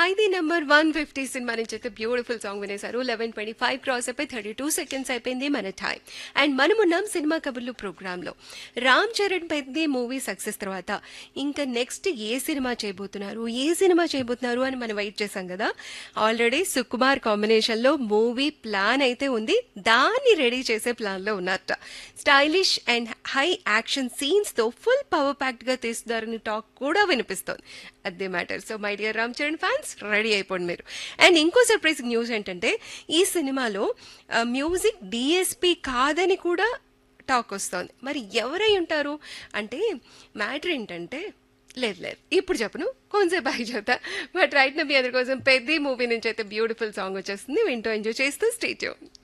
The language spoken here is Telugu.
ఖైదీ నెంబర్ వన్ ఫిఫ్టీ సినిమా నుంచి అయితే బ్యూటిఫుల్ సాంగ్ వినేశారు లెవెన్ ట్వంటీ ఫైవ్ క్రాస్ అయిపోయి థర్టీ టూ సెకండ్స్ అయిపోయింది మన టైం అండ్ మనమున్నాం సినిమా కబుర్లు ప్రోగ్రాంలో రామ్ చరణ్ పెద్ద మూవీ సక్సెస్ తర్వాత ఇంకా నెక్స్ట్ ఏ సినిమా చేయబోతున్నారు ఏ సినిమా చేయబోతున్నారు అని మనం వెయిట్ చేశాం కదా ఆల్రెడీ సుకుమార్ కాంబినేషన్లో మూవీ ప్లాన్ అయితే ఉంది దాన్ని రెడీ చేసే ప్లాన్లో ఉన్నారట స్టైలిష్ అండ్ హై యాక్షన్ సీన్స్తో ఫుల్ పవర్ ప్యాక్డ్గా తీస్తున్నారని టాక్ కూడా వినిపిస్తోంది అదే matter so my dear Ram Charan fans ready అయిపోండి మీరు అండ్ ఇంకో సర్ప్రైజింగ్ న్యూస్ ఏంటంటే ఈ సినిమాలో మ్యూజిక్ డిఎస్పి కాదని కూడా టాక్ వస్తోంది మరి ఎవరై ఉంటారు అంటే మ్యాటర్ ఏంటంటే లేదు లేదు ఇప్పుడు చెప్పను కొంచెం బాగా చెప్తా బట్ రైట్ నా మీ అందరి కోసం పెద్ద మూవీ నుంచి అయితే బ్యూటిఫుల్ సాంగ్ వచ్చేస్తుంది వింటూ ఎంజాయ్ చేస్తూ స్టేట్